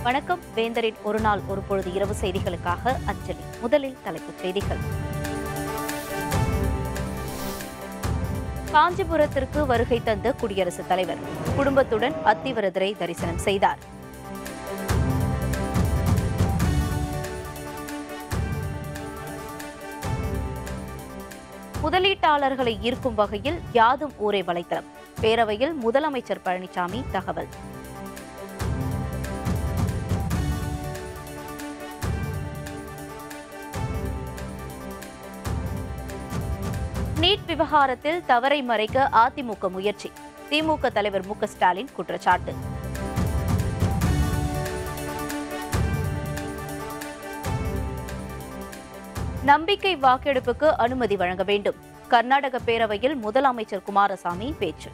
வணக்கம் வேந்தரின் ஒரு நாள் ஒரு பொழுது இரவு செய்திகளுக்காக அஞ்சலி முதலில் தலைப்புச் செய்திகள் காஞ்சிபுரத்திற்கு வருகை தந்த குடியரசுத் தலைவர் குடும்பத்துடன் அத்திவரதரை தரிசனம் செய்தார் முதலீட்டாளர்களை ஈர்க்கும் வகையில் யாதும் ஊரே வலைத்தளம் பேரவையில் முதலமைச்சர் பழனிசாமி தகவல் நீட் விவகாரத்தில் தவறை மறைக்க அதிமுக முயற்சி திமுக தலைவர் மு க ஸ்டாலின் குற்றச்சாட்டு நம்பிக்கை வாக்கெடுப்புக்கு அனுமதி வழங்க வேண்டும் கர்நாடக பேரவையில் முதலமைச்சர் குமாரசாமி பேச்சு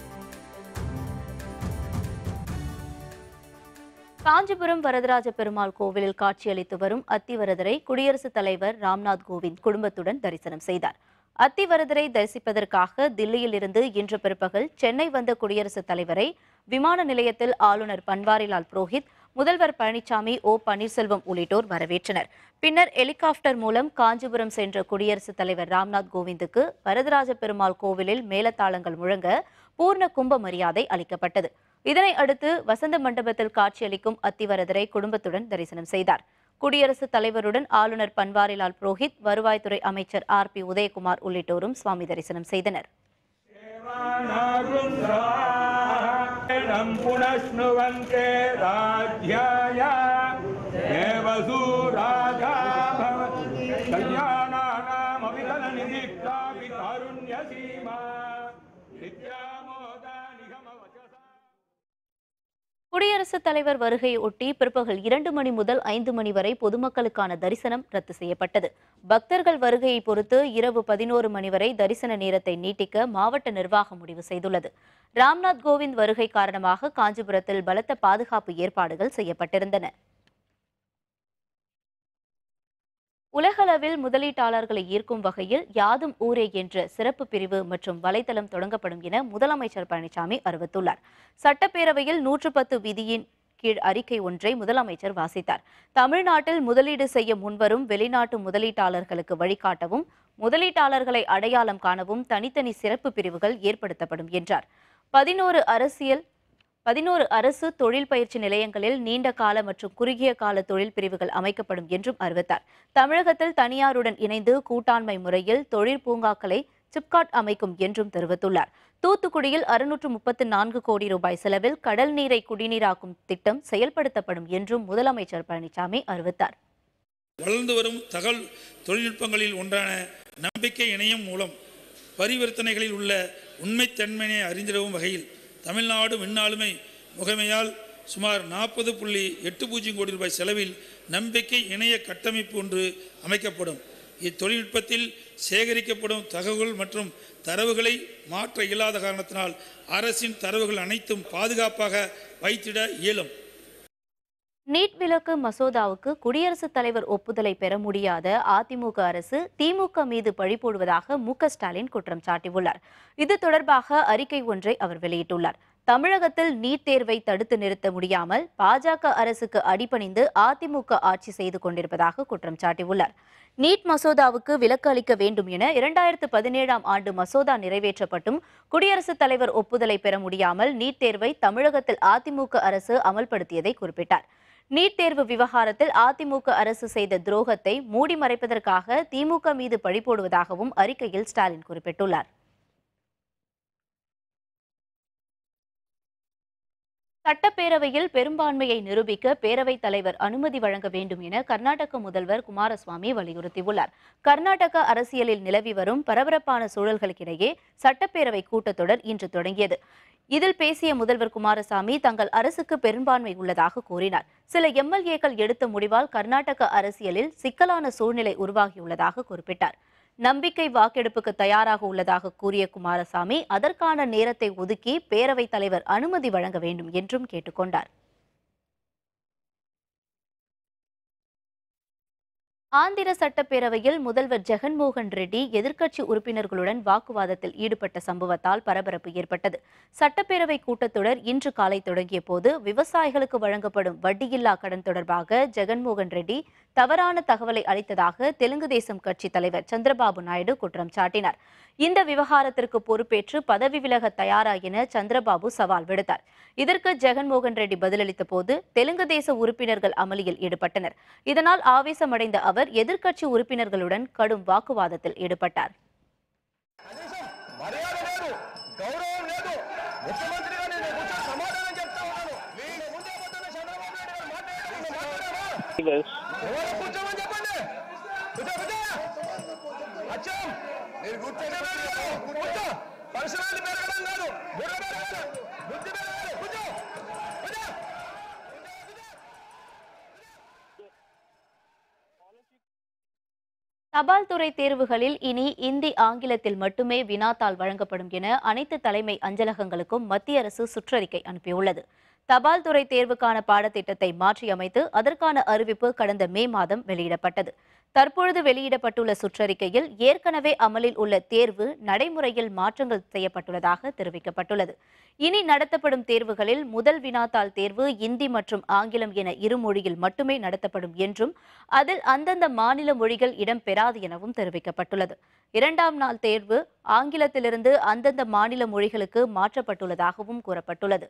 காஞ்சிபுரம் வரதராஜ பெருமாள் கோவிலில் காட்சியளித்து வரும் அத்திவரதரை குடியரசுத் தலைவர் ராம்நாத் கோவிந்த் குடும்பத்துடன் தரிசனம் செய்தார் அத்திவரதரை தரிசிப்பதற்காக தில்லியில் இருந்து இன்று பிற்பகல் சென்னை வந்த குடியரசுத் தலைவரை விமான நிலையத்தில் ஆளுநர் பன்வாரிலால் புரோஹித் முதல்வர் பழனிசாமி ஓ பன்னீர்செல்வம் உள்ளிட்டோர் வரவேற்றனர் பின்னர் ஹெலிகாப்டர் மூலம் காஞ்சிபுரம் சென்ற குடியரசுத் தலைவர் ராம்நாத் கோவிந்துக்கு வரதராஜ பெருமாள் கோவிலில் மேலதாளங்கள் முழங்க பூர்ண கும்ப மரியாதை அளிக்கப்பட்டது இதனை அடுத்து வசந்த மண்டபத்தில் காட்சியளிக்கும் அத்திவரதரை குடும்பத்துடன் தரிசனம் செய்தார் குடியரசுத் தலைவருடன் ஆளுநர் பன்வாரிலால் புரோஹித் வருவாய்த்துறை அமைச்சர் ஆர் பி உதயகுமார் உள்ளிட்டோரும் சுவாமி தரிசனம் செய்தனர் ं पुनश्नुवन्ते राज्याय देवसूराजा भव कल्याणानामविकलनिधिक्तापि कारुण्यसीमा नित्यामोदा निगमवचसा குடியரசுத் தலைவர் வருகையை ஒட்டி பிற்பகல் இரண்டு மணி முதல் ஐந்து மணி வரை பொதுமக்களுக்கான தரிசனம் ரத்து செய்யப்பட்டது பக்தர்கள் வருகையை பொறுத்து இரவு பதினோரு மணி வரை தரிசன நேரத்தை நீட்டிக்க மாவட்ட நிர்வாகம் முடிவு செய்துள்ளது ராம்நாத் கோவிந்த் வருகை காரணமாக காஞ்சிபுரத்தில் பலத்த பாதுகாப்பு ஏற்பாடுகள் செய்யப்பட்டிருந்தன உலகளவில் முதலீட்டாளர்களை ஈர்க்கும் வகையில் யாதும் ஊரே என்ற சிறப்பு பிரிவு மற்றும் வலைதளம் தொடங்கப்படும் என முதலமைச்சர் பழனிசாமி அறிவித்துள்ளார் சட்டப்பேரவையில் நூற்று பத்து விதியின் கீழ் அறிக்கை ஒன்றை முதலமைச்சர் வாசித்தார் தமிழ்நாட்டில் முதலீடு செய்ய முன்வரும் வெளிநாட்டு முதலீட்டாளர்களுக்கு வழிகாட்டவும் முதலீட்டாளர்களை அடையாளம் காணவும் தனித்தனி சிறப்பு பிரிவுகள் ஏற்படுத்தப்படும் என்றார் பதினோரு அரசியல் பதினோரு அரசு தொழில் பயிற்சி நிலையங்களில் நீண்ட கால மற்றும் குறுகிய கால தொழில் பிரிவுகள் அமைக்கப்படும் என்றும் அறிவித்தார் தமிழகத்தில் தனியாருடன் இணைந்து கூட்டாண்மை முறையில் தொழில் பூங்காக்களை சிப்காட் அமைக்கும் என்றும் தெரிவித்துள்ளார் தூத்துக்குடியில் அறுநூற்று முப்பத்து நான்கு கோடி ரூபாய் செலவில் கடல் நீரை குடிநீராக்கும் திட்டம் செயல்படுத்தப்படும் என்றும் முதலமைச்சர் பழனிசாமி அறிவித்தார் வளர்ந்து வரும் தகவல் தொழில்நுட்பங்களில் ஒன்றான நம்பிக்கை இணையம் மூலம் பரிவர்த்தனைகளில் உள்ள உண்மைத்தன்மையை அறிந்திடவும் வகையில் தமிழ்நாடு மின்னாளுமை முகமையால் சுமார் நாற்பது புள்ளி எட்டு பூஜ்ஜியம் கோடி ரூபாய் செலவில் நம்பிக்கை இணைய கட்டமைப்பு ஒன்று அமைக்கப்படும் இத்தொழில்நுட்பத்தில் சேகரிக்கப்படும் தகவல்கள் மற்றும் தரவுகளை மாற்ற இயலாத காரணத்தினால் அரசின் தரவுகள் அனைத்தும் பாதுகாப்பாக வைத்திட இயலும் நீட் விலக்கு மசோதாவுக்கு குடியரசுத் தலைவர் ஒப்புதலை பெற முடியாத அதிமுக அரசு திமுக மீது பழி போடுவதாக மு க ஸ்டாலின் குற்றம் சாட்டியுள்ளார் இது தொடர்பாக அறிக்கை ஒன்றை அவர் வெளியிட்டுள்ளார் தமிழகத்தில் நீட் தேர்வை தடுத்து நிறுத்த முடியாமல் பாஜக அரசுக்கு அடிபணிந்து அதிமுக ஆட்சி செய்து கொண்டிருப்பதாக குற்றம் சாட்டியுள்ளார் நீட் மசோதாவுக்கு விலக்கு அளிக்க வேண்டும் என இரண்டாயிரத்து பதினேழாம் ஆண்டு மசோதா நிறைவேற்றப்பட்டும் குடியரசுத் தலைவர் ஒப்புதலை பெற முடியாமல் நீட் தேர்வை தமிழகத்தில் அதிமுக அரசு அமல்படுத்தியதை குறிப்பிட்டார் நீட் தேர்வு விவகாரத்தில் அதிமுக அரசு செய்த துரோகத்தை மூடி மறைப்பதற்காக திமுக மீது பழி போடுவதாகவும் அறிக்கையில் ஸ்டாலின் குறிப்பிட்டுள்ளார் சட்டப்பேரவையில் பெரும்பான்மையை நிரூபிக்க பேரவைத் தலைவர் அனுமதி வழங்க வேண்டும் என கர்நாடக முதல்வர் குமாரசுவாமி வலியுறுத்தியுள்ளார் கர்நாடக அரசியலில் நிலவி வரும் பரபரப்பான சூழல்களுக்கிடையே சட்டப்பேரவை கூட்டத்தொடர் இன்று தொடங்கியது இதில் பேசிய முதல்வர் குமாரசாமி தங்கள் அரசுக்கு பெரும்பான்மை உள்ளதாக கூறினார் சில எம்எல்ஏக்கள் எடுத்த முடிவால் கர்நாடக அரசியலில் சிக்கலான சூழ்நிலை உருவாகியுள்ளதாக குறிப்பிட்டார் நம்பிக்கை வாக்கெடுப்புக்கு தயாராக உள்ளதாக கூறிய குமாரசாமி அதற்கான நேரத்தை ஒதுக்கி பேரவைத் தலைவர் அனுமதி வழங்க வேண்டும் என்றும் கேட்டுக்கொண்டார் ஆந்திர சட்டப்பேரவையில் முதல்வர் ஜெகன்மோகன் ரெட்டி எதிர்க்கட்சி உறுப்பினர்களுடன் வாக்குவாதத்தில் ஈடுபட்ட சம்பவத்தால் பரபரப்பு ஏற்பட்டது சட்டப்பேரவை கூட்டத்தொடர் இன்று காலை தொடங்கிய போது விவசாயிகளுக்கு வழங்கப்படும் வட்டியில்லா கடன் தொடர்பாக ஜெகன்மோகன் ரெட்டி தவறான தகவலை அளித்ததாக தெலுங்கு தேசம் கட்சி தலைவர் சந்திரபாபு நாயுடு குற்றம் சாட்டினார் இந்த விவகாரத்திற்கு பொறுப்பேற்று பதவி விலக தயாரா என சந்திரபாபு சவால் விடுத்தார் இதற்கு ஜெகன்மோகன் ரெட்டி பதிலளித்த போது தெலுங்கு தேச உறுப்பினர்கள் அமளியில் ஈடுபட்டனர் இதனால் ஆவேசமடைந்த அவர் எதிர்க்கட்சி உறுப்பினர்களுடன் கடும் வாக்குவாதத்தில் ஈடுபட்டார் మర్యాద లేదు గౌరవం లేదు ముఖ్యమంత్రిగా నేను కూర్చొని సమాధానం చెప్తా ఉన్నాను వీళ్ళ ముందే పోతున్న చంద్రబాబు నాయుడు గారు మాట్లాడారు నువ్వు మాట్లాడావా ఎవరు కూర్చోమని చెప్పండి కూర్చో కూర్చో అచ్చం మీరు కూర్చో కూర్చో పరిసరాలు పెరగడం కాదు బుర్ర పెరగాలి బుద్ధి పెరగాలి కూర్చో కూర్చో தபால் துறை தேர்வுகளில் இனி இந்தி ஆங்கிலத்தில் மட்டுமே வினாத்தாள் வழங்கப்படும் என அனைத்து தலைமை அஞ்சலகங்களுக்கும் மத்திய அரசு சுற்றறிக்கை அனுப்பியுள்ளது தபால் துறை தேர்வுக்கான பாடத்திட்டத்தை மாற்றியமைத்து அதற்கான அறிவிப்பு கடந்த மே மாதம் வெளியிடப்பட்டது தற்பொழுது வெளியிடப்பட்டுள்ள சுற்றறிக்கையில் ஏற்கனவே அமலில் உள்ள தேர்வு நடைமுறையில் மாற்றங்கள் செய்யப்பட்டுள்ளதாக தெரிவிக்கப்பட்டுள்ளது இனி நடத்தப்படும் தேர்வுகளில் முதல் வினாத்தாள் தேர்வு இந்தி மற்றும் ஆங்கிலம் என இரு மொழியில் மட்டுமே நடத்தப்படும் என்றும் அதில் அந்தந்த மாநில மொழிகள் இடம்பெறாது எனவும் தெரிவிக்கப்பட்டுள்ளது இரண்டாம் நாள் தேர்வு ஆங்கிலத்திலிருந்து அந்தந்த மாநில மொழிகளுக்கு மாற்றப்பட்டுள்ளதாகவும் கூறப்பட்டுள்ளது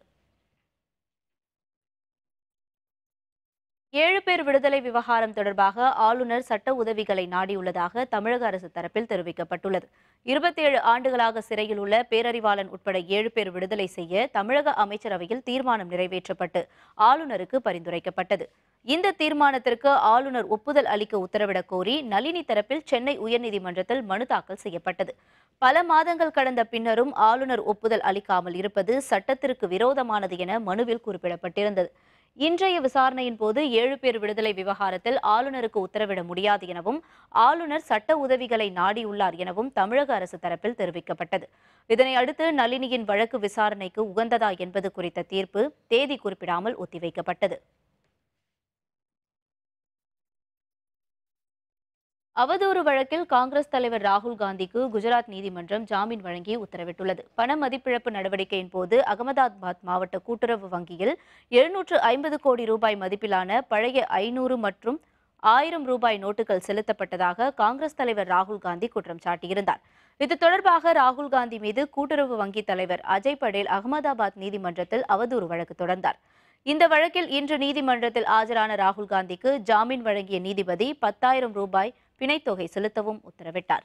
ஏழு பேர் விடுதலை விவகாரம் தொடர்பாக ஆளுநர் சட்ட உதவிகளை நாடியுள்ளதாக தமிழக அரசு தரப்பில் தெரிவிக்கப்பட்டுள்ளது இருபத்தேழு ஆண்டுகளாக சிறையில் உள்ள பேரறிவாளன் உட்பட ஏழு பேர் விடுதலை செய்ய தமிழக அமைச்சரவையில் தீர்மானம் நிறைவேற்றப்பட்டு ஆளுநருக்கு பரிந்துரைக்கப்பட்டது இந்த தீர்மானத்திற்கு ஆளுநர் ஒப்புதல் அளிக்க உத்தரவிடக் கோரி நளினி தரப்பில் சென்னை உயர்நீதிமன்றத்தில் மனு தாக்கல் செய்யப்பட்டது பல மாதங்கள் கடந்த பின்னரும் ஆளுநர் ஒப்புதல் அளிக்காமல் இருப்பது சட்டத்திற்கு விரோதமானது என மனுவில் குறிப்பிடப்பட்டிருந்தது இன்றைய விசாரணையின் போது ஏழு பேர் விடுதலை விவகாரத்தில் ஆளுநருக்கு உத்தரவிட முடியாது எனவும் ஆளுநர் சட்ட உதவிகளை நாடியுள்ளார் எனவும் தமிழக அரசு தரப்பில் தெரிவிக்கப்பட்டது இதனை அடுத்து நளினியின் வழக்கு விசாரணைக்கு உகந்ததா என்பது குறித்த தீர்ப்பு தேதி குறிப்பிடாமல் ஒத்திவைக்கப்பட்டது அவதூறு வழக்கில் காங்கிரஸ் தலைவர் ராகுல் காந்திக்கு குஜராத் நீதிமன்றம் ஜாமீன் வழங்கி உத்தரவிட்டுள்ளது பண மதிப்பிழப்பு நடவடிக்கையின் போது அகமதாபாத் மாவட்ட கூட்டுறவு வங்கியில் எழுநூற்று ஐம்பது கோடி ரூபாய் மதிப்பிலான பழைய ஐநூறு மற்றும் ஆயிரம் ரூபாய் நோட்டுகள் செலுத்தப்பட்டதாக காங்கிரஸ் தலைவர் ராகுல் காந்தி குற்றம் சாட்டியிருந்தார் இது தொடர்பாக ராகுல் காந்தி மீது கூட்டுறவு வங்கி தலைவர் அஜய் படேல் அகமதாபாத் நீதிமன்றத்தில் அவதூறு வழக்கு தொடர்ந்தார் இந்த வழக்கில் இன்று நீதிமன்றத்தில் ஆஜரான ராகுல் காந்திக்கு ஜாமீன் வழங்கிய நீதிபதி பத்தாயிரம் ரூபாய் பிணைத் தொகை செலுத்தவும் உத்தரவிட்டார்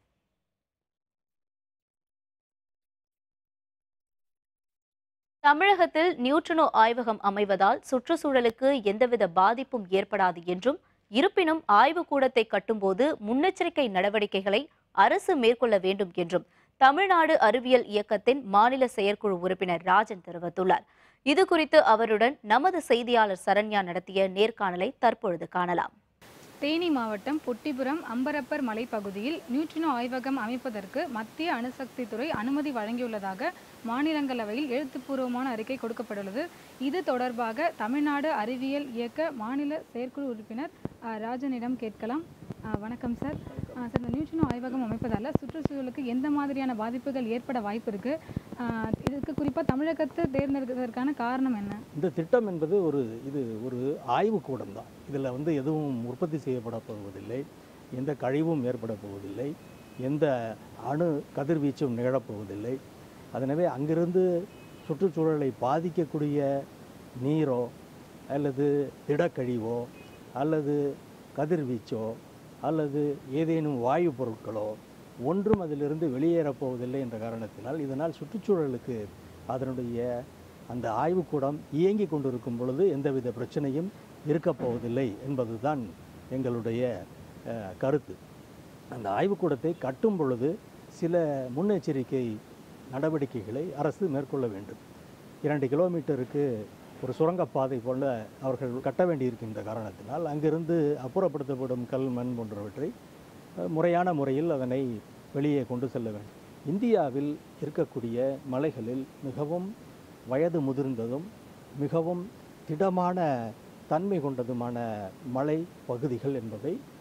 தமிழகத்தில் நியூட்ரினோ ஆய்வகம் அமைவதால் சுற்றுச்சூழலுக்கு எந்தவித பாதிப்பும் ஏற்படாது என்றும் இருப்பினும் ஆய்வுக்கூடத்தை கட்டும்போது முன்னெச்சரிக்கை நடவடிக்கைகளை அரசு மேற்கொள்ள வேண்டும் என்றும் தமிழ்நாடு அறிவியல் இயக்கத்தின் மாநில செயற்குழு உறுப்பினர் ராஜன் தெரிவித்துள்ளார் இது குறித்து அவருடன் நமது செய்தியாளர் சரண்யா நடத்திய நேர்காணலை தற்பொழுது காணலாம் தேனி மாவட்டம் பொட்டிபுரம் அம்பரப்பர் மலைப்பகுதியில் நியூட்ரினோ ஆய்வகம் அமைப்பதற்கு மத்திய அணுசக்தித்துறை அனுமதி வழங்கியுள்ளதாக மாநிலங்களவையில் எழுத்துப்பூர்வமான அறிக்கை கொடுக்கப்பட்டுள்ளது இது தொடர்பாக தமிழ்நாடு அறிவியல் இயக்க மாநில செயற்குழு உறுப்பினர் அஹ், ராஜனிடம் கேட்கலாம் அஹ், வணக்கம் சார் அஹ், சார் இந்த நியூட்ரினோ ஆய்வகம் அமைப்பதால் சுற்றுச்சூழலுக்கு எந்த மாதிரியான பாதிப்புகள் ஏற்பட வாய்ப்பு இருக்குது இதுக்கு குறிப்பாக தமிழகத்தை தேர்ந்தெடுக்கிறதுக்கான காரணம் என்ன இந்த திட்டம் என்பது ஒரு இது ஒரு ஆய்வுக்கூடம் தான் இதில் வந்து எதுவும் உற்பத்தி செய்யப்பட போவதில்லை எந்த கழிவும் ஏற்பட போவதில்லை எந்த அணு கதிர்வீச்சும் நிகழப்போவதில்லை அதனவே அங்கிருந்து சுற்றுச்சூழலை பாதிக்கக்கூடிய நீரோ அல்லது திடக்கழிவோ அல்லது கதிர்வீச்சோ அல்லது ஏதேனும் வாயு பொருட்களோ ஒன்றும் அதிலிருந்து வெளியேறப் போவதில்லை என்ற காரணத்தினால் இதனால் சுற்றுச்சூழலுக்கு அதனுடைய அந்த ஆய்வுக்கூடம் இயங்கி கொண்டிருக்கும் பொழுது எந்தவித பிரச்சனையும் இருக்கப் போவதில்லை என்பதுதான் எங்களுடைய அஹ், கருத்து அந்த ஆய்வுக்கூடத்தை கட்டும் பொழுது சில முன்னெச்சரிக்கை நடவடிக்கைகளை அரசு மேற்கொள்ள வேண்டும் இரண்டு கிலோமீட்டருக்கு ஒரு சுரங்கப்பாதை போல அவர்கள் கட்ட வேண்டியிருக்கின்ற காரணத்தினால் அங்கிருந்து அப்புறப்படுத்தப்படும் கல் மண் போன்றவற்றை அஹ், முறையான முறையில் அதனை வெளியே கொண்டு செல்ல வேண்டும் இந்தியாவில் இருக்கக்கூடிய மலைகளில் மிகவும் வயது முதிர்ந்ததும் மிகவும் திடமான தன்மை கொண்டதுமான மலை பகுதிகள் என்பவை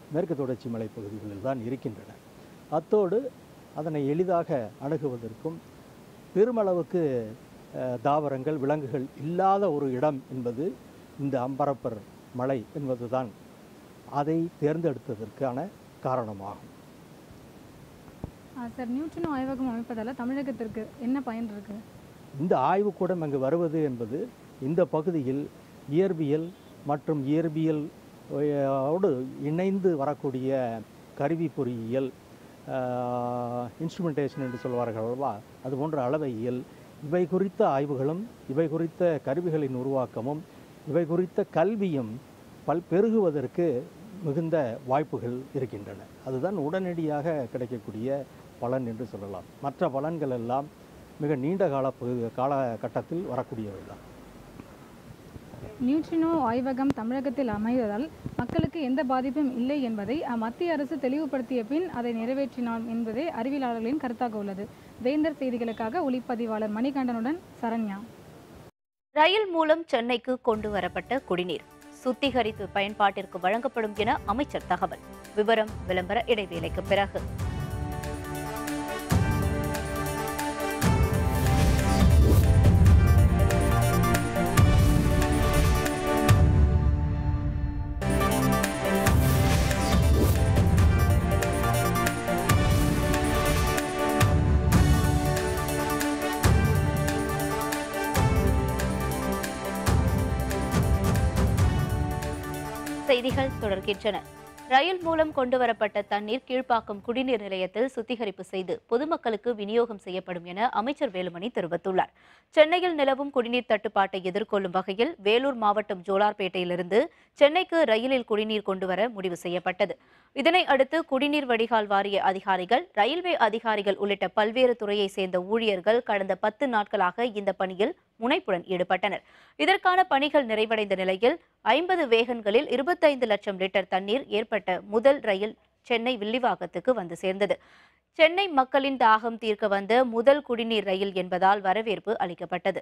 மேற்கு தொடர்ச்சி மலைப்பகுதிகளில் தான் இருக்கின்றன அத்தோடு அதனை எளிதாக அணுகுவதற்கும் பெருமளவுக்கு அஹ், தாவரங்கள் விலங்குகள் இல்லாத ஒரு இடம் என்பது இந்த அம்பரப்பர் மலை என்பதுதான் அதை தேர்ந்தெடுத்ததற்கான காரணமாகும் ஆ, சார் நியூட்ரினோ ஆய்வகம் அமைப்பதால் தமிழகத்திற்கு என்ன பயன் இருக்கு இந்த ஆய்வுக்கூடம் அங்கு வருவது என்பது இந்த பகுதியில் இயற்பியல் மற்றும் இயற்பியல் அஹ், ஓடு இணைந்து வரக்கூடிய கருவி பொறியியல் இன்ஸ்ட்ருமெண்டேஷன் என்று சொல்வார்கள் அல்லவா அது போன்ற அளவையியல் இவை குறித்த ஆய்வுகளும் இவை குறித்த கருவிகளின் உருவாக்கமும் இவை குறித்த கல்வியும் பல் பெருகுவதற்கு மிகுந்த வாய்ப்புகள் இருக்கின்றன அதுதான் உடனடியாக கிடைக்கக்கூடிய பலன் என்று சொல்லலாம் மற்ற பலன்கள் எல்லாம் மிக நீண்ட கால பகு- காலகட்டத்தில் வரக்கூடியவை தான் நியூட்ரினோ ஆய்வகம் தமிழகத்தில் அமைவதால் மக்களுக்கு எந்த பாதிப்பும் இல்லை என்பதை அ, மத்திய அரசு தெளிவுபடுத்திய பின் அதை நிறைவேற்றினான் என்பதே அறிவியலாளர்களின் கருத்தாக உள்ளது வேந்தர் செய்திகளுக்காக ஒளிப்பதிவாளர் மணிகண்டனுடன் சரண்யா ரயில் மூலம் சென்னைக்கு கொண்டு வரப்பட்ட குடிநீர் சுத்திகரித்து பயன்பாட்டிற்கு வழங்கப்படும் என அமைச்சர் தகவல் விவரம் விளம்பர இடைவேளைக்கு பிறகு செய்திகள் தொடர்கின்றன ரயில் மூலம் கொண்டுவரப்பட்ட தண்ணீர் கீழ்ப்பாக்கம் குடிநீர் நிலையத்தில் சுத்திகரிப்பு செய்து பொதுமக்களுக்கு விநியோகம் செய்யப்படும் என அமைச்சர் வேலுமணி தெரிவித்துள்ளார் சென்னையில் நிலவும் குடிநீர் தட்டுப்பாட்டை எதிர்கொள்ளும் வகையில் வேலூர் மாவட்டம் ஜோலார்பேட்டையிலிருந்து சென்னைக்கு ரயிலில் குடிநீர் கொண்டுவர முடிவு செய்யப்பட்டது இதனை அடுத்து குடிநீர் வடிகால் வாரிய அதிகாரிகள் ரயில்வே அதிகாரிகள் உள்ளிட்ட பல்வேறு துறையை சேர்ந்த ஊழியர்கள் கடந்த பத்து நாட்களாக இந்த பணியில் முனைப்புடன் ஈடுபட்டனர் இதற்கான பணிகள் நிறைவடைந்த நிலையில் ஐம்பது வேகன்களில் இருபத்தைந்து லட்சம் லிட்டர் தண்ணீர் ஏற்பட்ட முதல் ரயில் சென்னை வில்லிவாக்கத்துக்கு வந்து சேர்ந்தது சென்னை மக்களின் தாகம் தீர்க்க வந்த முதல் குடிநீர் ரயில் என்பதால் வரவேற்பு அளிக்கப்பட்டது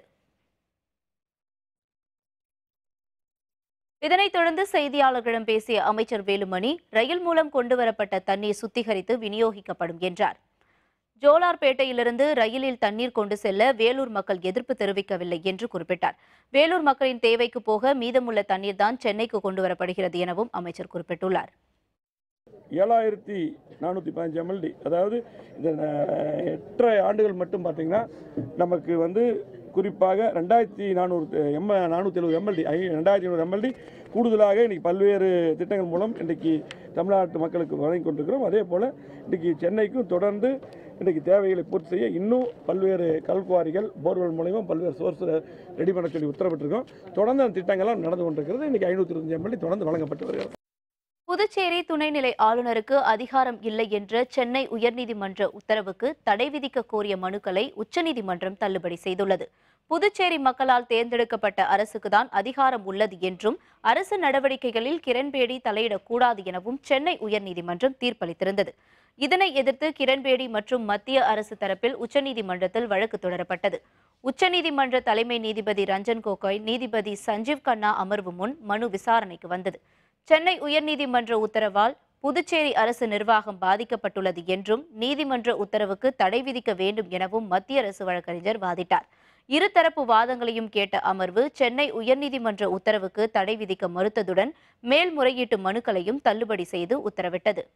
இதனைத் தொடர்ந்து செய்தியாளர்களிடம் பேசிய அமைச்சர் வேலுமணி ரயில் மூலம் கொண்டுவரப்பட்ட தண்ணீர் சுத்திகரித்து விநியோகிக்கப்படும் என்றார் ஜோலார்பேட்டையிலிருந்து ரயிலில் தண்ணீர் கொண்டு செல்ல வேலூர் மக்கள் எதிர்ப்பு தெரிவிக்கவில்லை என்று குறிப்பிட்டார் வேலூர் மக்களின் தேவைக்கு போக மீதமுள்ள தண்ணீர் தான் சென்னைக்கு கொண்டு வரப்படுகிறது எனவும் அமைச்சர் குறிப்பிட்டுள்ளார் ஏழாயிரத்தி நானூற்றி பதினஞ்சு எம்எல்டி அதாவது இந்த அஹ், எட்டரை ஆண்டுகள் மட்டும் பார்த்தீங்கன்னா நமக்கு வந்து குறிப்பாக ரெண்டாயிரத்தி நானூறு எம்ம நானூற்றி எழுபது எம்எல்டி ஐ ரெண்டாயிரத்தி ஐநூறு எம்எல்டி கூடுதலாக இன்றைக்கி பல்வேறு திட்டங்கள் மூலம் இன்றைக்கி தமிழ்நாட்டு மக்களுக்கு வழங்கி கொண்டிருக்கிறோம் அதே போல் இன்றைக்கி சென்னைக்கும் தொடர்ந்து இன்றைக்கி தேவைகளை பூர்த்தி செய்ய இன்னும் பல்வேறு கல்குவாரிகள் போர்வெல் மூலயமா பல்வேறு சோர்ஸ் ரெடி பண்ண சொல்லி உத்தரவிட்டிருக்கோம் தொடர்ந்து அந்த திட்டங்கள்லாம் நடந்து கொண்டிருக்கிறது இன்றைக்கி ஐநூற்றி இருபத்தஞ்சு எம்எல்டி தொடர்ந்து வழங்கப்பட்டு வருகிறது புதுச்சேரி துணைநிலை ஆளுநருக்கு அதிகாரம் இல்லை என்ற சென்னை உயர்நீதிமன்ற உத்தரவுக்கு தடை விதிக்க கோரிய மனுக்களை உச்சநீதிமன்றம் தள்ளுபடி செய்துள்ளது புதுச்சேரி மக்களால் தேர்ந்தெடுக்கப்பட்ட அரசுக்குதான் அதிகாரம் உள்ளது என்றும் அரசு நடவடிக்கைகளில் கிரண்பேடி தலையிடக்கூடாது எனவும் சென்னை உயர்நீதிமன்றம் தீர்ப்பளித்திருந்தது இதனை எதிர்த்து கிரண்பேடி மற்றும் மத்திய அரசு தரப்பில் உச்சநீதிமன்றத்தில் வழக்கு தொடரப்பட்டது உச்சநீதிமன்ற தலைமை நீதிபதி ரஞ்சன் கோகோய் நீதிபதி சஞ்சீவ் கண்ணா அமர்வு முன் மனு விசாரணைக்கு வந்தது சென்னை உயர்நீதிமன்ற உத்தரவால் புதுச்சேரி அரசு நிர்வாகம் பாதிக்கப்பட்டுள்ளது என்றும் நீதிமன்ற உத்தரவுக்கு தடை விதிக்க வேண்டும் எனவும் மத்திய அரசு வழக்கறிஞர் வாதிட்டார் இருதரப்பு வாதங்களையும் கேட்ட அமர்வு சென்னை உயர்நீதிமன்ற உத்தரவுக்கு தடை விதிக்க மறுத்ததுடன் மேல்முறையீட்டு மனுக்களையும் தள்ளுபடி செய்து உத்தரவிட்டது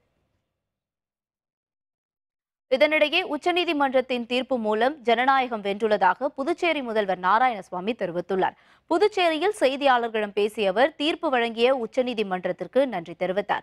இதனிடையே உச்சநீதிமன்றத்தின் தீர்ப்பு மூலம் ஜனநாயகம் வென்றுள்ளதாக புதுச்சேரி முதல்வர் நாராயணசுவாமி தெரிவித்துள்ளார் புதுச்சேரியில் செய்தியாளர்களிடம் பேசிய அவர் தீர்ப்பு வழங்கிய உச்சநீதிமன்றத்திற்கு நன்றி தெரிவித்தார்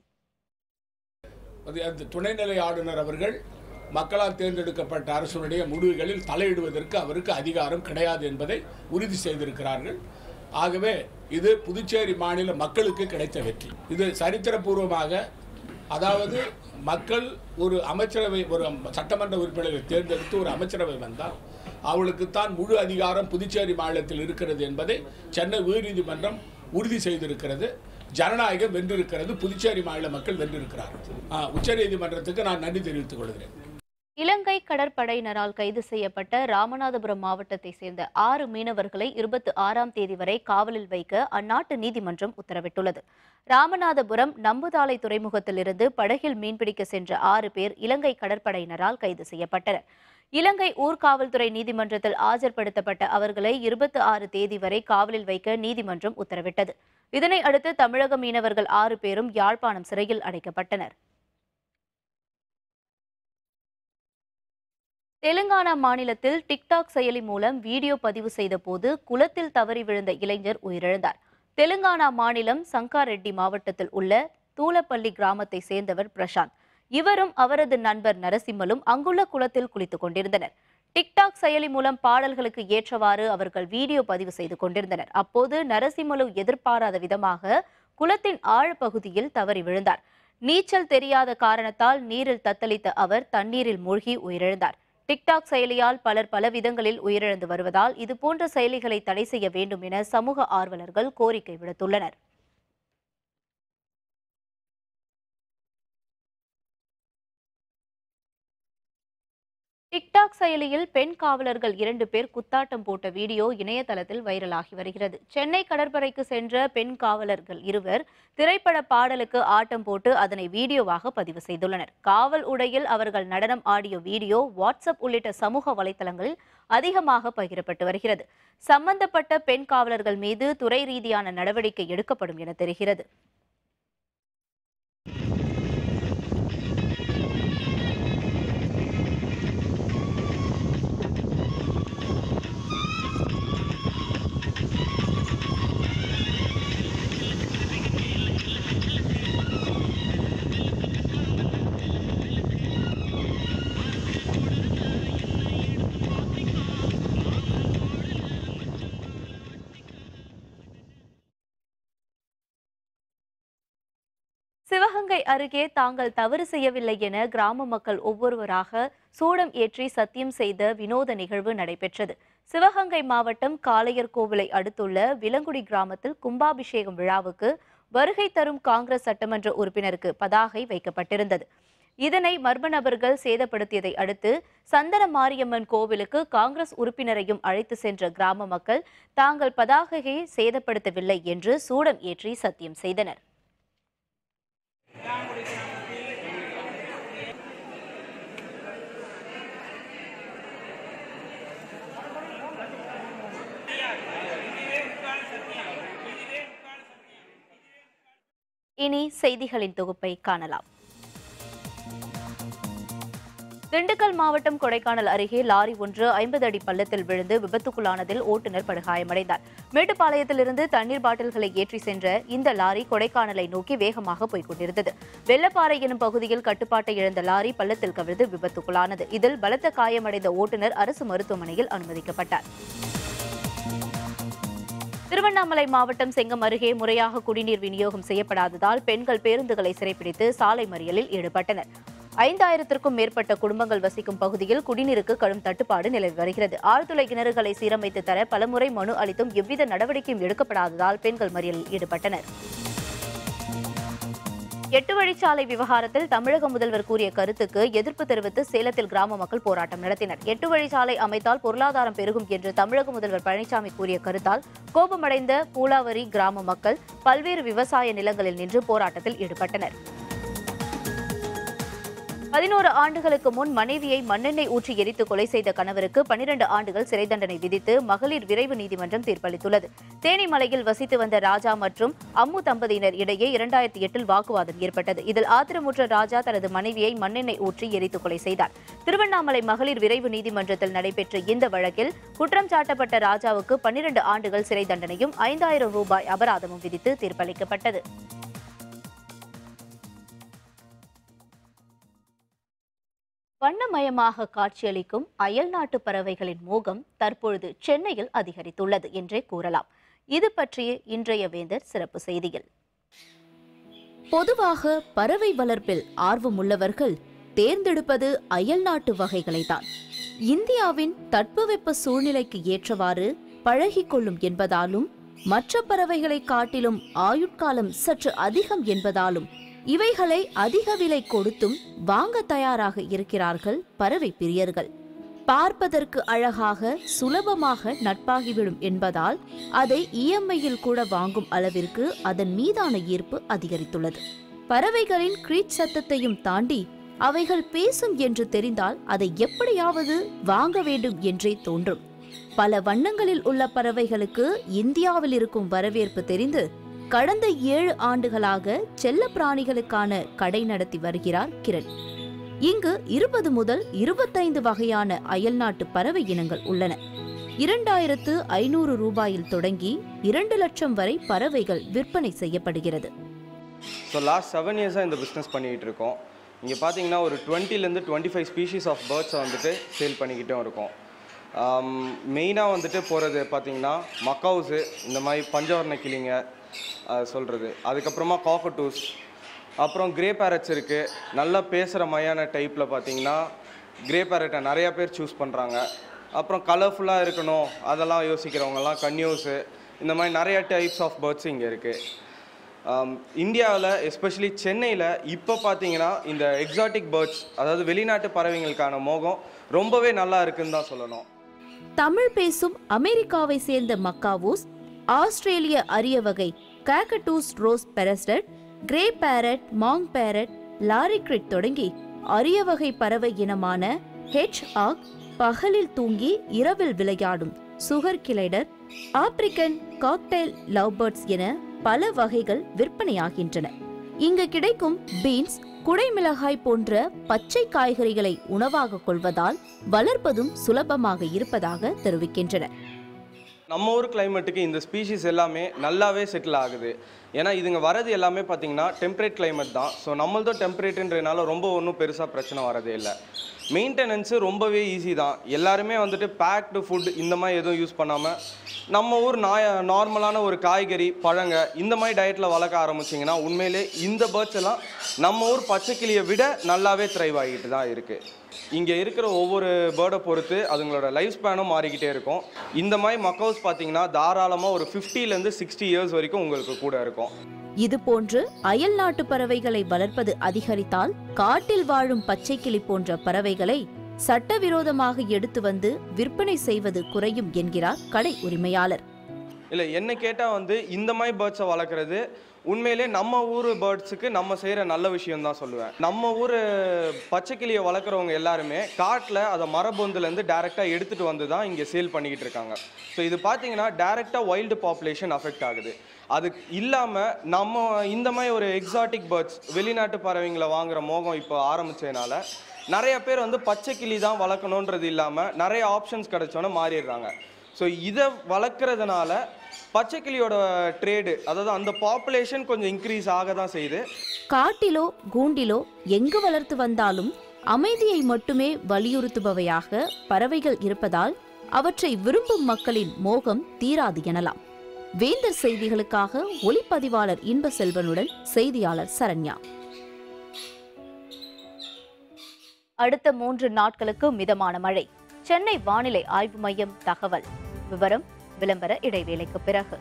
அது அந்த துணைநிலை ஆளுநர் அவர்கள் மக்களால் தேர்ந்தெடுக்கப்பட்ட அரசுடைய முடிவுகளில் தலையிடுவதற்கு அவருக்கு அதிகாரம் கிடையாது என்பதை உறுதி செய்திருக்கிறார்கள் ஆகவே இது புதுச்சேரி மாநில மக்களுக்கு கிடைத்த வெற்றி இது சரித்திரபூர்வமாக அதாவது மக்கள் ஒரு அமைச்சரவை ஒரு சட்டமன்ற உறுப்பினர்களை தேர்ந்தெடுத்து ஒரு அமைச்சரவை வந்தால் அவளுக்குத்தான் முழு அதிகாரம் புதுச்சேரி மாநிலத்தில் இருக்கிறது என்பதை சென்னை உயர்நீதிமன்றம் உறுதி செய்திருக்கிறது ஜனநாயகம் வென்றிருக்கிறது புதுச்சேரி மாநில மக்கள் வென்றிருக்கிறார்கள் ஆ, உச்சநீதிமன்றத்துக்கு நான் நன்றி தெரிவித்துக் கொள்கிறேன் இலங்கை கடற்படையினரால் கைது செய்யப்பட்ட ராமநாதபுரம் மாவட்டத்தை சேர்ந்த ஆறு மீனவர்களை இருபத்தி ஆறாம் தேதி வரை காவலில் வைக்க அந்நாட்டு நீதிமன்றம் உத்தரவிட்டுள்ளது ராமநாதபுரம் நம்புதாளை துறைமுகத்திலிருந்து படகில் மீன்பிடிக்க சென்ற ஆறு பேர் இலங்கை கடற்படையினரால் கைது செய்யப்பட்டனர் இலங்கை ஊர்காவல்துறை நீதிமன்றத்தில் ஆஜர்படுத்தப்பட்ட அவர்களை இருபத்தி ஆறு தேதி வரை காவலில் வைக்க நீதிமன்றம் உத்தரவிட்டது இதனை அடுத்து தமிழக மீனவர்கள் ஆறு பேரும் யாழ்ப்பாணம் சிறையில் அடைக்கப்பட்டனர் தெலுங்கானா மாநிலத்தில் டிக்டாக் செயலி மூலம் வீடியோ பதிவு செய்தபோது குளத்தில் தவறி விழுந்த இளைஞர் உயிரிழந்தார் தெலுங்கானா மாநிலம் சங்காரெட்டி மாவட்டத்தில் உள்ள தூலப்பள்ளி கிராமத்தை சேர்ந்தவர் பிரசாந்த் இவரும் அவரது நண்பர் நரசிம்மலும் அங்குள்ள குளத்தில் குளித்துக் கொண்டிருந்தனர் டிக்டாக் செயலி மூலம் பாடல்களுக்கு ஏற்றவாறு அவர்கள் வீடியோ பதிவு செய்து கொண்டிருந்தனர் அப்போது நரசிம்மலு எதிர்பாராத விதமாக குளத்தின் ஆழப்பகுதியில் தவறி விழுந்தார் நீச்சல் தெரியாத காரணத்தால் நீரில் தத்தளித்த அவர் தண்ணீரில் மூழ்கி உயிரிழந்தார் டிக்டாக் செயலியால் பலர் பல விதங்களில் உயிரிழந்து வருவதால் இதுபோன்ற செயலிகளை தடை செய்ய வேண்டும் என சமூக ஆர்வலர்கள் கோரிக்கை விடுத்துள்ளனர் டிக்டாக் செயலியில் பெண் காவலர்கள் இரண்டு பேர் குத்தாட்டம் போட்ட வீடியோ இணையதளத்தில் வைரலாகி வருகிறது சென்னை கடற்படைக்கு சென்ற பெண் காவலர்கள் இருவர் திரைப்பட பாடலுக்கு ஆட்டம் போட்டு அதனை வீடியோவாக பதிவு செய்துள்ளனர் காவல் உடையில் அவர்கள் நடனம் ஆடிய வீடியோ வாட்ஸ்அப் உள்ளிட்ட சமூக வலைதளங்களில் அதிகமாக பகிரப்பட்டு வருகிறது சம்பந்தப்பட்ட பெண் காவலர்கள் மீது துறை ரீதியான நடவடிக்கை எடுக்கப்படும் என தெரிகிறது சிவகங்கை அருகே தாங்கள் தவறு செய்யவில்லை என கிராம மக்கள் ஒவ்வொருவராக சூடம் ஏற்றி சத்தியம் செய்த வினோத நிகழ்வு நடைபெற்றது சிவகங்கை மாவட்டம் காளையர் கோவிலை அடுத்துள்ள விலங்குடி கிராமத்தில் கும்பாபிஷேகம் விழாவுக்கு வருகை தரும் காங்கிரஸ் சட்டமன்ற உறுப்பினருக்கு பதாகை வைக்கப்பட்டிருந்தது இதனை மர்ம நபர்கள் சேதப்படுத்தியதை அடுத்து சந்தன மாரியம்மன் கோவிலுக்கு காங்கிரஸ் உறுப்பினரையும் அழைத்து சென்ற கிராம மக்கள் தாங்கள் பதாகையை சேதப்படுத்தவில்லை என்று சூடம் ஏற்றி சத்தியம் செய்தனர் இனி செய்திகளின் தொகுப்பை காணலாம் திண்டுக்கல் மாவட்டம் கொடைக்கானல் அருகே லாரி ஒன்று ஐம்பது அடி பள்ளத்தில் விழுந்து விபத்துக்குள்ளானதில் ஓட்டுநர் படுகாயமடைந்தார் மேட்டுப்பாளையத்திலிருந்து தண்ணீர் பாட்டில்களை ஏற்றி சென்ற இந்த லாரி கொடைக்கானலை நோக்கி வேகமாக போய்க் கொண்டிருந்தது வெள்ளப்பாறை எனும் பகுதியில் கட்டுப்பாட்டை இழந்த லாரி பள்ளத்தில் கவிழ்ந்து விபத்துக்குள்ளானது இதில் பலத்த காயமடைந்த ஓட்டுநர் அரசு மருத்துவமனையில் அனுமதிக்கப்பட்டார் திருவண்ணாமலை மாவட்டம் செங்கம் அருகே முறையாக குடிநீர் விநியோகம் செய்யப்படாததால் பெண்கள் பேருந்துகளை சிறைப்பிடித்து சாலை மறியலில் ஈடுபட்டனர் ஐந்தாயிரத்திற்கும் மேற்பட்ட குடும்பங்கள் வசிக்கும் பகுதியில் குடிநீருக்கு கடும் தட்டுப்பாடு நிலவி வருகிறது ஆழ்துளை கிணறுகளை சீரமைத்து தர பலமுறை மனு அளித்தும் எவ்வித நடவடிக்கையும் எடுக்கப்படாததால் பெண்கள் மறியலில் ஈடுபட்டனர் எட்டு வழிச்சாலை விவகாரத்தில் தமிழக முதல்வர் கூறிய கருத்துக்கு எதிர்ப்பு தெரிவித்து சேலத்தில் கிராம மக்கள் போராட்டம் நடத்தினர் எட்டு வழிச்சாலை அமைத்தால் பொருளாதாரம் பெருகும் என்று தமிழக முதல்வர் பழனிசாமி கூறிய கருத்தால் கோபமடைந்த பூலாவரி கிராம மக்கள் பல்வேறு விவசாய நிலங்களில் நின்று போராட்டத்தில் ஈடுபட்டனர் பதினோரு ஆண்டுகளுக்கு முன் மனைவியை மண்ணெண்ணெய் ஊற்றி எரித்து கொலை செய்த கணவருக்கு பனிரண்டு ஆண்டுகள் சிறை தண்டனை விதித்து மகளிர் விரைவு நீதிமன்றம் தீர்ப்பளித்துள்ளது தேனிமலையில் வசித்து வந்த ராஜா மற்றும் அம்மு தம்பதியினர் இடையே இரண்டாயிரத்தி எட்டில் வாக்குவாதம் ஏற்பட்டது இதில் ஆத்திரமுற்ற ராஜா தனது மனைவியை மண்ணெண்ணெய் ஊற்றி எரித்து கொலை செய்தார் திருவண்ணாமலை மகளிர் விரைவு நீதிமன்றத்தில் நடைபெற்ற இந்த வழக்கில் குற்றம் சாட்டப்பட்ட ராஜாவுக்கு பன்னிரண்டு ஆண்டுகள் சிறை தண்டனையும் ஐந்தாயிரம் ரூபாய் அபராதமும் விதித்து தீர்ப்பளிக்கப்பட்டது வண்ணமயமாக காட்சியளிக்கும் அயல்நாட்டு பறவைகளின் மோகம் தற்பொழுது சென்னையில் அதிகரித்துள்ளது என்றே கூறலாம் இது பற்றிய இன்றைய வேந்தர் சிறப்பு செய்தியில் பொதுவாக பறவை வளர்ப்பில் ஆர்வமுள்ளவர்கள் தேர்ந்தெடுப்பது அயல்நாட்டு வகைகளைத்தான் இந்தியாவின் தட்பவெப்ப சூழ்நிலைக்கு ஏற்றவாறு பழகிக்கொள்ளும் என்பதாலும் மற்ற பறவைகளை காட்டிலும் ஆயுட்காலம் சற்று அதிகம் என்பதாலும் இவைகளை அதிக விலை கொடுத்தும் வாங்க தயாராக இருக்கிறார்கள் பறவை பிரியர்கள் பார்ப்பதற்கு அழகாக சுலபமாக நட்பாகிவிடும் என்பதால் அதை இஎம்ஐயில் கூட வாங்கும் அளவிற்கு அதன் மீதான ஈர்ப்பு அதிகரித்துள்ளது பறவைகளின் கிரீச் சத்தத்தையும் தாண்டி அவைகள் பேசும் என்று தெரிந்தால் அதை எப்படியாவது வாங்க வேண்டும் என்றே தோன்றும் பல வண்ணங்களில் உள்ள பறவைகளுக்கு இந்தியாவில் இருக்கும் வரவேற்பு தெரிந்து கடந்த ஏழு ஆண்டுகளாக செல்ல பிராணிகளுக்கான கடை நடத்தி வருகிறார் கிரண் இங்கு இருபது முதல் இருபத்தைந்து வகையான அயல்நாட்டு பறவை இனங்கள் உள்ளன இரண்டாயிரத்து ஐநூறு ரூபாயில் தொடங்கி இரண்டு லட்சம் வரை பறவைகள் விற்பனை செய்யப்படுகிறது ஸோ லாஸ்ட் செவன் இயர்ஸாக இந்த பிஸ்னஸ் பண்ணிக்கிட்டு இருக்கோம் இங்கே பார்த்தீங்கன்னா ஒரு டுவெண்ட்டிலேருந்து டுவெண்ட்டி ஃபைவ் ஸ்பீஷீஸ் ஆஃப் பேர்ட்ஸை வந்துட்டு சேல் பண்ணிக்கிட்டும் இருக்கோம் மெயினாக வந்துட்டு போகிறது பார்த்தீங்கன்னா மக்கவுஸு இந்த மாதிரி பஞ்சவர்ண கிளிங்க சொல்கிறது அதுக்கப்புறமா காக்கட்டூஸ் அப்புறம் கிரே பேரட்ஸ் இருக்குது நல்லா பேசுகிற மையான டைப்பில் பார்த்தீங்கன்னா கிரே பேரட்டை நிறையா பேர் சூஸ் பண்ணுறாங்க அப்புறம் கலர்ஃபுல்லாக இருக்கணும் அதெல்லாம் யோசிக்கிறவங்கலாம் கன்யூஸு இந்த மாதிரி நிறைய டைப்ஸ் ஆஃப் பேர்ட்ஸ் இங்கே இருக்குது இந்தியாவில் எஸ்பெஷலி சென்னையில் இப்போ பார்த்தீங்கன்னா இந்த எக்ஸாட்டிக் பேர்ட்ஸ் அதாவது வெளிநாட்டு பறவைங்களுக்கான மோகம் ரொம்பவே நல்லா இருக்குன்னு தான் சொல்லணும் தமிழ் பேசும் அமெரிக்காவை சேர்ந்த மக்காவூஸ் ஆஸ்திரேலிய அரிய வகை cockatoos rose breasted grey parrot monk parrot lorikeet தொடங்கி அரிய வகை பறவை இனமான ஹெச் ஆக் பகலில் தூங்கி இரவில் விளையாடும் sugar glider African cockatiel lovebirds என பல வகைகள் விற்பனையாகின்றன இங்கு கிடைக்கும் பீன்ஸ் குடைமிளகாய் போன்ற பச்சை காய்கறிகளை உணவாக கொள்வதால் வளர்ப்பதும் சுலபமாக இருப்பதாக தெரிவிக்கின்றனர் நம்ம ஊர் கிளைமேட்டுக்கு இந்த ஸ்பீஷீஸ் எல்லாமே நல்லாவே செட்டில் ஆகுது ஏன்னா இதுங்க வரது எல்லாமே பார்த்தீங்கன்னா டெம்பரேட் climate தான் ஸோ நம்மளதும் டெம்பரேட்டுன்றதுனால ரொம்ப ஒன்றும் பெருசாக பிரச்சனை வரதே இல்லை மெயின்டெனன்ஸு ரொம்பவே ஈஸி தான் எல்லாருமே வந்துட்டு பேக்டு ஃபுட் இந்த மாதிரி எதுவும் யூஸ் பண்ணாமல் நம்ம ஊர் நாய நார்மலான ஒரு காய்கறி பழங்க இந்த மாதிரி டயட்டில் வளர்க்க ஆரம்பிச்சிங்கன்னா உண்மையிலே இந்த பேர்ட்ஸ் எல்லாம் நம்ம ஊர் பச்சைக்கிளியை விட நல்லாவே த்ரைவ் ஆகிட்டு தான் இருக்குது இங்கே இருக்கிற ஒவ்வொரு பேர்டை பொறுத்து அதுங்களோட லைஃப் ஸ்பேனும் மாறிக்கிட்டே இருக்கும் இந்த மாதிரி மக்கவுஸ் பார்த்தீங்கன்னா தாராளமாக ஒரு 50 ல இருந்து சிக்ஸ்டி இயர்ஸ் வரைக்கும் உங்களுக்கு கூட இருக்கும் இதுபோன்று அயல் நாட்டு பறவைகளை வளர்ப்பது அதிகரித்தால் காட்டில் வாழும் பச்சைக்கிளி போன்ற பறவைகளை சட்டவிரோதமாக எடுத்து வந்து விற்பனை செய்வது குறையும் என்கிறார் கடை உரிமையாளர் இல்லை என்ன கேட்டால் வந்து இந்த மாதிரி பேர்ட்ஸை வளர்க்குறது உண்மையிலே நம்ம ஊர் பேர்ட்ஸுக்கு நம்ம செய்கிற நல்ல விஷயம் தான் சொல்லுவேன் நம்ம ஊர் பச்சைக்கிளியை வளர்க்குறவங்க எல்லாருமே காட்டில் அதை மரபொந்துலேருந்து டேரெக்டாக எடுத்துகிட்டு வந்து தான் இங்கே சேல் பண்ணிக்கிட்டு இருக்காங்க ஸோ இது பார்த்தீங்கன்னா டேரெக்டாக வைல்டு பாப்புலேஷன் அஃபெக்ட் ஆகுது அது இல்லாமல் நம்ம இந்த மாதிரி ஒரு எக்ஸாட்டிக் பேர்ட்ஸ் வெளிநாட்டு பறவைங்களை வாங்குற மோகம் இப்போ ஆரம்பிச்சதுனால நிறைய பேர் வந்து பச்சைக்கிளி தான் வளர்க்கணுன்றது இல்லாமல் நிறைய ஆப்ஷன்ஸ் கிடைச்சோன்னே மாறிடுறாங்க ஸோ இதை வளர்க்குறதுனால பச்சைக்கிளியோட ட்ரேடு அதாவது அந்த பாப்புலேஷன் கொஞ்சம் இன்க்ரீஸ் ஆக தான் செய்யுது காட்டிலோ கூண்டிலோ எங்கு வளர்த்து வந்தாலும் அமைதியை மட்டுமே வலியுறுத்துபவையாக பறவைகள் இருப்பதால் அவற்றை விரும்பும் மக்களின் மோகம் தீராது எனலாம் வேந்தர் செய்திகளுக்காக ஒளிப்பதிவாளர் இன்ப செல்வனுடன் செய்தியாளர் சரண்யா அடுத்த மூன்று நாட்களுக்கு மிதமான மழை சென்னை வானிலை ஆய்வு மையம் தகவல் விவரம் விளம்பர இடைவேளைக்கு பிறகு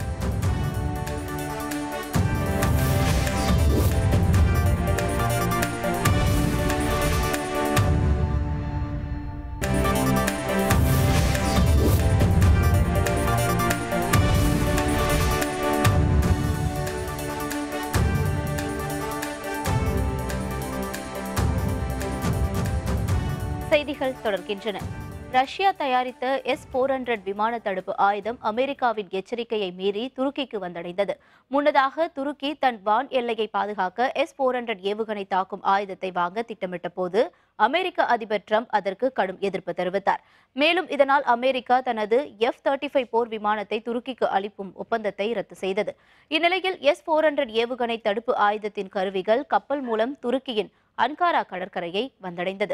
செய்திகள் தொடர்கின்றன ரஷ்யா தயாரித்த எஸ் போர் ஹண்ட்ரட் விமான தடுப்பு ஆயுதம் அமெரிக்காவின் எச்சரிக்கையை மீறி துருக்கிக்கு வந்தடைந்தது முன்னதாக துருக்கி தன் வான் எல்லையை பாதுகாக்க எஸ் போர் ஹண்ட்ரட் ஏவுகணை தாக்கும் ஆயுதத்தை வாங்க திட்டமிட்ட போது அமெரிக்க அதிபர் ட்ரம்ப் அதற்கு கடும் எதிர்ப்பு தெரிவித்தார் மேலும் இதனால் அமெரிக்கா தனது எஃப் தேர்ட்டி ஃபைவ் போர் விமானத்தை துருக்கிக்கு அளிக்கும் ஒப்பந்தத்தை ரத்து செய்தது இந்நிலையில் எஸ் போர் ஹண்ட்ரட் ஏவுகணை தடுப்பு ஆயுதத்தின் கருவிகள் கப்பல் மூலம் துருக்கியின் அன்காரா கடற்கரையை வந்தடைந்தது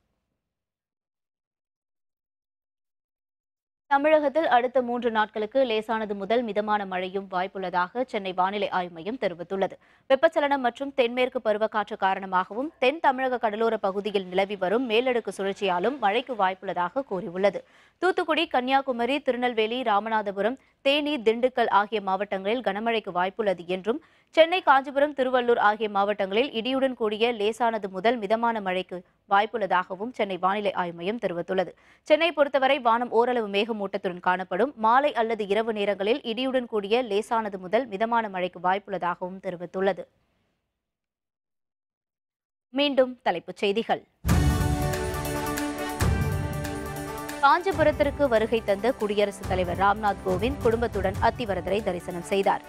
தமிழகத்தில் அடுத்த மூன்று நாட்களுக்கு லேசானது முதல் மிதமான மழையும் வாய்ப்புள்ளதாக சென்னை வானிலை ஆய்வு மையம் தெரிவித்துள்ளது வெப்பச்சலனம் மற்றும் தென்மேற்கு பருவக்காற்று காரணமாகவும் தென் தமிழக கடலோர பகுதியில் நிலவி வரும் மேலடுக்கு சுழற்சியாலும் மழைக்கு வாய்ப்புள்ளதாக கூறியுள்ளது தூத்துக்குடி கன்னியாகுமரி திருநெல்வேலி ராமநாதபுரம் தேனி திண்டுக்கல் ஆகிய மாவட்டங்களில் கனமழைக்கு வாய்ப்புள்ளது என்றும் சென்னை காஞ்சிபுரம் திருவள்ளூர் ஆகிய மாவட்டங்களில் இடியுடன் கூடிய லேசானது முதல் மிதமான மழைக்கு வாய்ப்புள்ளதாகவும் சென்னை வானிலை ஆய்வு மையம் தெரிவித்துள்ளது சென்னை பொறுத்தவரை வானம் ஓரளவு மேகமூட்டத்துடன் காணப்படும் மாலை அல்லது இரவு நேரங்களில் இடியுடன் கூடிய லேசானது முதல் மிதமான மழைக்கு வாய்ப்புள்ளதாகவும் தெரிவித்துள்ளது மீண்டும் தலைப்புச் செய்திகள் காஞ்சிபுரத்திற்கு வருகை தந்த குடியரசுத் தலைவர் ராம்நாத் கோவிந்த் குடும்பத்துடன் அத்திவரதரை தரிசனம் செய்தார்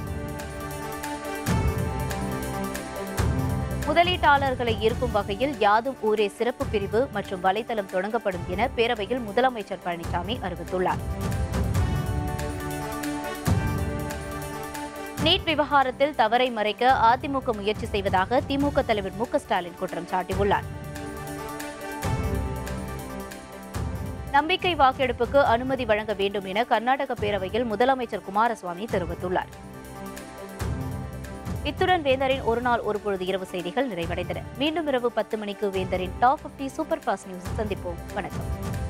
முதலீட்டாளர்களை ஈர்க்கும் வகையில் யாதும் ஊரே சிறப்பு பிரிவு மற்றும் வலைத்தளம் தொடங்கப்படும் என பேரவையில் முதலமைச்சர் பழனிசாமி அறிவித்துள்ளார் நீட் விவகாரத்தில் தவறை மறைக்க அதிமுக முயற்சி செய்வதாக திமுக தலைவர் மு க ஸ்டாலின் குற்றம் சாட்டியுள்ளார் நம்பிக்கை வாக்கெடுப்புக்கு அனுமதி வழங்க வேண்டும் என கர்நாடக பேரவையில் முதலமைச்சர் குமாரசுவாமி தெரிவித்துள்ளார் இத்துடன் வேந்தரின் ஒரு நாள் ஒரு பொழுது இரவு செய்திகள் நிறைவடைந்தன மீண்டும் இரவு பத்து மணிக்கு வேந்தரின் டாப் 50 சூப்பர் ஃபாஸ்ட் நியூஸ் சந்திப்போம் வணக்கம்